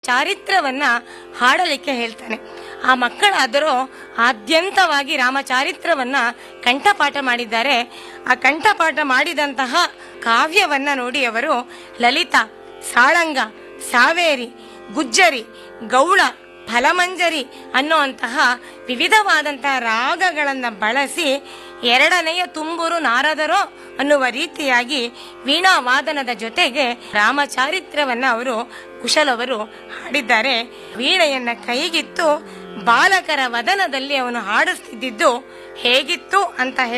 ರಾಮಚಾರಿತ್ರವನ್ನ ಹಾಡಲಿಕ್ಕೆ ಹೇಳ್ತಾನೆ ಆ ಮಕ್ಕಳಾದರೂ ಆದ್ಯಂತವಾಗಿ ರಾಮಚಾರಿತ್ರವನ್ನ ಕಂಠಪಾಠ ಮಾಡಿದ್ದಾರೆ ಆ ಕಂಠಪಾಠ ಮಾಡಿದಂತಹ ಕಾವ್ಯವನ್ನ ನೋಡಿ ಅವರು ಲಲಿತಾ ಸಾಳಂಗ ಸಾವೇರಿ ಗುಜ್ಜರಿ ಗೌಳ ಫಲಮಂಜರಿ ಅನ್ನುವಂತಹ ವಿವಿಧವಾದಂತಹ ರಾಗಗಳನ್ನ ಬಳಸಿ ಎರಡನೆಯ ತುಂಬೂರು ನಾರದರೋ ಅನ್ನುವ ರೀತಿಯಾಗಿ ವೀಣಾ ವಾದನದ ಜೊತೆಗೆ ರಾಮಚಾರಿತ್ರವನ್ನ ಅವರು ಕುಶಲವರು ಹಾಡಿದ್ದಾರೆ ವೀಣೆಯನ್ನ ಕೈಗಿತ್ತು ಬಾಲಕರ ವದನದಲ್ಲಿ ಅವನು ಹಾಡಿಸ್ತಿದ್ದಿದ್ದು ಹೇಗಿತ್ತು ಅಂತ ಹೇಳಿ